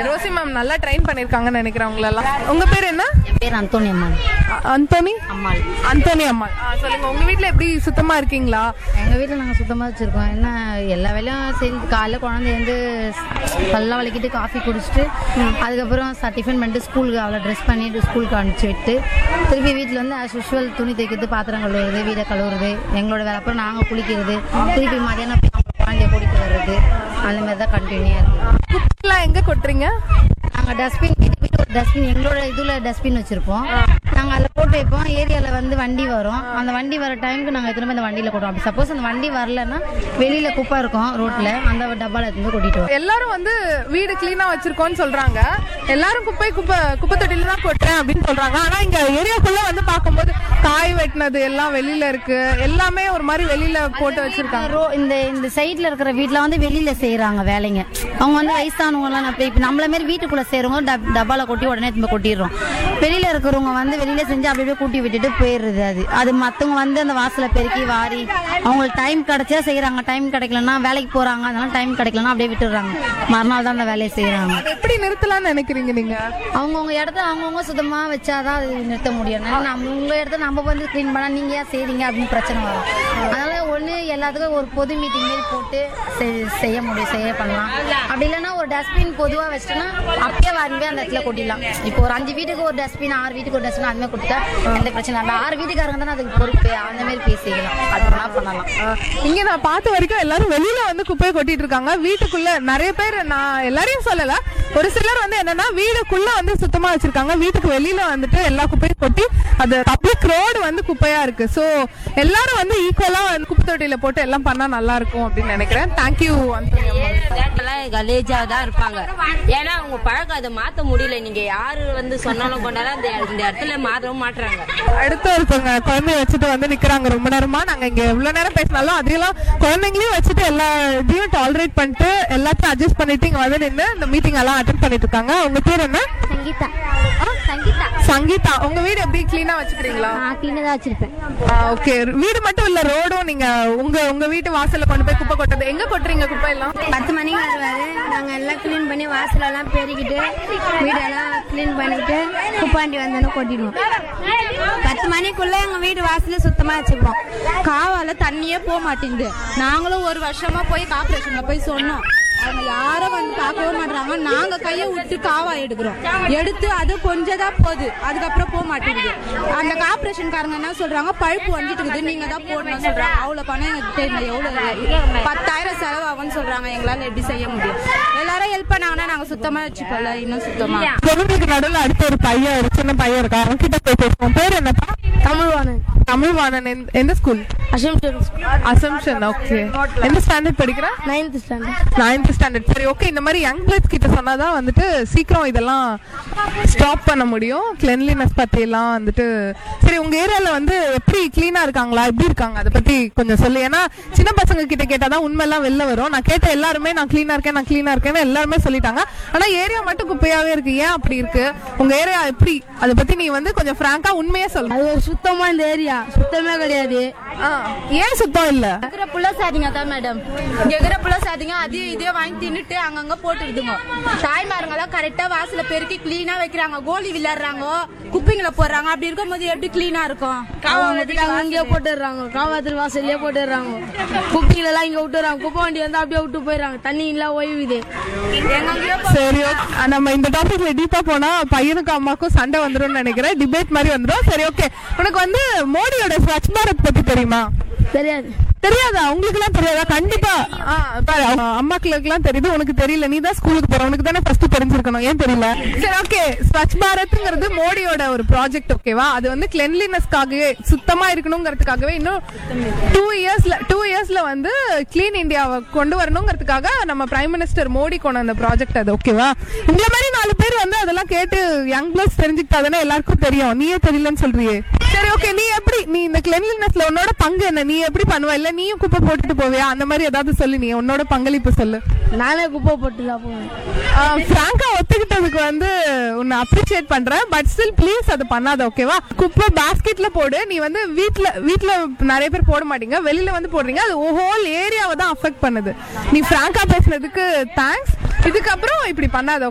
Rousey ma'am நல்லா train பண்ணிருக்காங்கன்னு நினைக்கிறேன் உங்களெல்லாம் உங்க பேர் என்ன என் பேர் அந்தோனி அம்மாள் அ- அந்தோனி அம்மாள் அந்தோனி அம்மா ஆ, சொல்லுங்க உங்க வீட்ல எப்படி சுத்தமா இருக்கீங்களா எங்கள் வீட்டில் நாங்கள் சுத்தமாக வச்சுருக்கோம் என்ன எல்லா வேலையும் செஞ்சு காலைல குழந்தை எழுந்து பல்லாம் வலிக்கிட்டு காஃபி குடிச்சிட்டு அதுக்கப்புறம் ச- டிஃபன் பண்ணிட்டு ஸ்கூலுக்கு அவளை ட்ரெஸ் பண்ணிட்டு ஸ்கூலுக்கு அனுப்பிச்சி விட்டு திருப்பி வீட்டில் வந்து ஆஸ் யூஷுவல் துணி தைக்கிறது பாத்திரம் கழுவுறது வீடை கழுவுறது எங்களோட வேலை அப்புறம் நாங்கள் குளிக்கிறது திருப்பி மதியானம் போய் அவங்க குழந்தைய கூட்டிட்டு வர்றது அந்த மாதிரி தான் கண்டினியூவாக இருக்குது குப்பைலாம் எங்க கொட்டுறீங்க நாங்கள் டஸ்ட்பின் வீட்டுக்கு வீட்டு ஒரு டஸ்ட்பின் எங்களோட இதில் டஸ்ட்பின் வச்சுருப்போம் நாங்கள் அதில் போட்டு வைப்போம் ஏரியாவில் வந்து வண்டி வரும் அந்த வண்டி வர டைமுக்கு நாங்கள் எத்தனை அந்த வண்டியில் கொட்டுவோம் அப்படி சப்போஸ் அந்த வண்டி வரலன்னா வெளியில் குப்பை இருக்கும் ரோட்டில் அந்த டப்பாவில் எடுத்து போய் கொட்டிட்டு வரோம் எல்லாரும் வந்து வீடு கிளீனா வச்சிருக்கோம்னு சொல்றாங்க எல்லாரும் குப்பை குப்பை குப்பை தொட்டில தான் கொட்டுறேன் அப்படின்னு சொல்றாங்க ஆனா இங்க ஏரியாக்குள்ள வந்து பார்க்கும்போது காய் வெட்டினது எல்லாம் வெளியில இருக்கு எல்லாமே ஒரு மாதிரி வெளியில போட்டு வச்சிருக்காங்க ரோ இந்த இந்த சைடில் இருக்கிற வீட்டில் வந்து வெளியில் செய்கிறாங்க வேலைங்க அவங்க வந்து வயசானவங்கலாம் இப்போ இப்போ நம்மள மாரி வீட்டுக்குள்ளே செய்கிறவங்க டப் டப்பாவில் கொட்டி உடனே திரும்ப கொட்டிடுறோம் வெளியில் இருக்கிறவங்க வந்து வெளியில் செஞ்சு அப்படி அப்படியே கூட்டி விட்டுட்டு போயிடுறது அது அது மற்றவங்க வந்து அந்த வாசலை பெருக்கி வாரி அவங்களுக்கு டைம் கிடைச்சா செய்கிறாங்க டைம் கிடைக்கலன்னா வேலைக்கு போகிறாங்க அதனால டைம் கிடைக்கலன்னா அப்படியே விட்டுடுறாங்க மறுநாள் தான் அந்த வேலையை செய்கிறாங்க அது எப்படி நிறுத்தலாம்னு நினைக்கிறீங்க நீங்க அவங்கவுங்க இடத்த அவங்கவுங்க சுத்தமாக வச்சாதான் அது நிறுத்த முடியும் ஏன்னா நம்ம உங்கள் இடத்த நம்ம வந்து க்ளீன் பண்ணால் நீங்கள் ஏன் செய்கிறீங்க அப்படின்னு பிரச்சனை வரும் அதனால ஒன்று எல்லாத்துக்கும் ஒரு பொது மீட்டிங் மாரி போட்டு செய்- செய்ய முடியும் செய்ய பண்ணலாம் அப்படி இல்லைன்னா ஒரு டஸ்ட்பின் பொதுவாக வச்சிட்டோன்னா அப்பயே வாங்கி அந்த இடத்துல கொட்டிடலாம் இப்போ ஒரு அஞ்சு வீட்டுக்கு ஒரு டஸ்ட்பின் ஆறு வீட்டுக்கு ஒரு டஸ்ட்பின் அதுமாதிரி கொடுத்தா எந்த பிரச்சனை இல்லை ஆறு வீட்டுக்காரங்க தானே அதுக்கு பொறுப்பு அந்த மாதிரி பேசிக்கலாம் அது வேணா பண்ணலாம் ஆ, இங்க நான் பார்த்த வரைக்கும் எல்லாரும் வெளியில வந்து குப்பையை கொட்டிட்டு இருக்காங்க வீட்டுக்குள்ள நிறைய பேர் நான் எல்லாரையும் சொல்லல ஒரு சிலர் வந்து என்னன்னா வீடுக்குள்ள வந்து சுத்தமா வச்சிருக்காங்க வீட்டுக்கு வெளியில வந்துட்டு எல்லா குப்பையும் கொட்டி அது பப்ளிக் ரோடு வந்து குப்பையா இருக்கு சோ எல்லாரும் வந்து ஈக்குவலா குப்பை தொட்டியில போட்டு எல்லாம் பண்ணா நல்லா இருக்கும் அப்படின்னு நினைக்கிறேன் தேங்க்யூ எல்லாம் கலேஜா தான் இருப்பாங்க ஏன்னா அவங்க பழக்கம் அதை மாத்த முடியல நீங்க யாரு வந்து சொன்னாலும் கொண்டாலும் அந்த இந்த இடத்துல மாத்தவும் மாட்டுறாங்க அடுத்து ஒருத்தவங்க குழந்தைய வச்சுட்டு வந்து நிக்கிறாங்க ரொம்ப நேரமா நாங்க இங்க எவ்வளவு நேரம் பேசினாலும் அதையெல்லாம் குழந்தைங்களையும் வச்சுட்டு எல்லா இதையும் டாலரேட் பண்ணிட்டு எல்லாத்தையும் அட்ஜஸ்ட் பண்ணிட்டு இங்க வந்து நின்று இந்த மீட்டிங் எல்லாம் அட்டன் பண்ணிட்டு இருக்காங்க உங்க பேர் என்ன சங்கீதா சங்கீதா சங்கீதா உங்க வீடு எப்படி கிளீனா வச்சுக்கிறீங்களா நான் க்ளீனாக தான் வச்சிருப்பேன் ஓகே வீடு மட்டும் இல்ல ரோடும் நீங்க உங்க உங்க வீட்டு வாசல்ல கொண்டு போய் குப்பை கொட்டது எங்க கொட்டுறீங்க குப்பை எல்லாம் பத்து மணிக்கு வருவாரு நாங்க எல்லாம் க்ளீன் பண்ணி வாசலெல்லாம் பெருக்கிட்டு வீடெல்லாம் க்ளீன் பண்ணிட்டு குப்பாண்டி வந்தோன்னு கொட்டிடுவோம் பத்து மணிக்குள்ள எங்க வீடு வாசல சுத்தமா வச்சுப்போம் காவால தண்ணியே போக மாட்டேங்குது நாங்களும் ஒரு வருஷமா போய் கார்பரேஷன்ல போய் சொன்னோம் அவங்க யாரும் வந்து பார்க்கவே மாட்டாங்க நாங்க கையை விட்டு காவா எடுக்கிறோம் எடுத்து அது கொஞ்சம் தான் போகுது அதுக்கப்புறம் போக மாட்டேங்குது அந்த கார்பரேஷன்காரங்க என்ன சொல்றாங்க பழுப்பு வந்துட்டு இருக்குது நீங்க தான் போடணும் சொல்றாங்க அவ்வளவு பணம் எனக்கு தெரியல எவ்வளவு பத்தாயிரம் செலவாகும்னு சொல்றாங்க எங்களால எப்படி செய்ய முடியும் எல்லாரும் ஹெல்ப் பண்ணாங்கன்னா நாங்க சுத்தமா வச்சுப்போம்ல இன்னும் சுத்தமா குழந்தைக்கு நடுவுல அடுத்த ஒரு பையன் ஒரு சின்ன பையன் இருக்கா அவன் கிட்ட போய் பேசுவோம் பேர் என்னப்பா தமிழ்வாணன் தமிழ்வாணன் எந்த- எந்த ஸ்கூல் அசம்ஷன் அசம்ஷன் ஓகே எந்த ஸ்டாண்டர்ட் படிக்கிறா நைன்த் ஸ்டாண்டர்ட் நைன்த் ஸ்டாண்டர்ட் சரி ஓகே இந்த மாதிரி யங் பிளட்ஸ் கிட்ட சொன்னாதான் வந்துட்டு சீக்கிரம் இதெல்லாம் ஸ்டாப் பண்ண முடியும் கிளென்லினஸ் பத்தி எல்லாம் வந்துட்டு சரி உங்க ஏரியால வந்து எப்படி கிளீனா இருக்காங்களா எப்படி இருக்காங்க அதை பத்தி கொஞ்சம் சொல்லு ஏன்னா சின்ன பசங்க கிட்ட கேட்டாதான் உண்மை எல்லாம் வெளில வரும் நான் கேட்ட எல்லாருமே நான் கிளீனா இருக்கேன் நான் கிளீனா இருக்கேன்னு எல்லாருமே சொல்லிட்டாங்க ஆனா ஏரியா மட்டும் குப்பையாவே இருக்கு ஏன் அப்படி இருக்கு உங்க ஏரியா எப்படி அதை பத்தி நீ வந்து கொஞ்சம் பிராங்கா உண்மையே சொல்லு அது ஒரு சுத்தமா இந்த ஏரியா சுத்தமே கிடையாது ஆ, ஏன் சுத்தம் இல்ல இருக்கிற புள்ள சாதிங்க தான் மேடம் இங்க இருக்கிற புள்ள சாதிங்க அதையும் இதே வாங்கி தின்னுட்டு அங்கங்க போட்டுடுதுங்க தாய்மாருங்கெல்லாம் கரெக்டா வாசல பெருக்கி கிளீனா வைக்கிறாங்க கோலி விளையாடுறாங்க குப்பைங்களை போடுறாங்க அப்படி இருக்கும்போது எப்படி கிளீனா இருக்கும் அவங்க வீட்டு அங்கேயே போட்டுடுறாங்க காவாத்திரி வாசல்லே போட்டுடுறாங்க குப்பைகள் எல்லாம் இங்க விட்டுறாங்க குப்பை வண்டி வந்து அப்படியே விட்டு போயிடுறாங்க தண்ணி எல்லாம் ஓய்வுது எங்கெங்கயோ சரி okay. ஆ, நம்ம இந்த டாபிக்ல டீப்பா போனா பையனுக்கும் அம்மாக்கும் சண்டை வந்துரும்னு நினைக்கிறேன் டிபேட் மாதிரி வந்துரும் சரி ஓகே உனக்கு வந்து மோடியோட ஸ்வச் பாரத் பத்தி தெரியுமா தெரியாது தெரியாதா உங்களுக்கு எல்லாம் தெரியாதா கண்டிப்பா ஆ, பாரு, அவங்க அம்மாக்களுக்கு எல்லாம் தெரியுது உனக்கு தெரியல நீ தான் ஸ்கூலுக்கு போற உனக்கு தானே ஃபர்ஸ்ட் தெரிஞ்சிருக்கணும் ஏன் தெரியல சரி ஓகே ஸ்வச் பாரத்ங்கிறது மோடியோட ஒரு ப்ராஜெக்ட் ஓகேவா அது வந்து கிளென்லினஸ்க்காகவே சுத்தமா இருக்கணுங்கிறதுக்காகவே இன்னும் டூ இயர்ஸ்ல டூ இயர்ஸ்ல வந்து கிளீன் இந்தியாவை கொண்டு வரணுங்கிறதுக்காக நம்ம பிரைம் மினிஸ்டர் மோடி கொண்டு வந்த ப்ராஜெக்ட் அது ஓகேவா இந்த மாதிரி நாலு பேர் வந்து அதெல்லாம் கேட்டு யங் பிளஸ் தெரிஞ்சுக்கிட்டாதானே எல்லாருக்கும் தெரியும் நீயே தெரியலன்னு சொல்றியே சரி ஓகே நீ எப்படி நீ இந்த கிளென்லினஸ்ல உன்னோட பங்கு என்ன நீ எப்படி பண்ணுவ இல்ல நீயும் குப்பை போட்டுட்டு போவியா அந்த மாதிரி ஏதாவது சொல்லு நீ உன்னோட பங்களிப்பு சொல்லு நானே குப்பை போட்டு தான் போவேன் பிராங்கா ஒத்துக்கிட்டதுக்கு வந்து உன்னை அப்ரிஷியேட் பண்றேன் பட் ஸ்டில் ப்ளீஸ் அது பண்ணாத ஓகேவா குப்பை பாஸ்கெட்ல போடு நீ வந்து வீட்ல வீட்ல நிறைய பேர் போட மாட்டீங்க வெளியில வந்து போடுறீங்க அது ஹோல் ஏரியாவை தான் அஃபெக்ட் பண்ணுது நீ பிராங்கா பேசுனதுக்கு தேங்க்ஸ் இதுக்கப்புறம் இப்படி பண்ணாத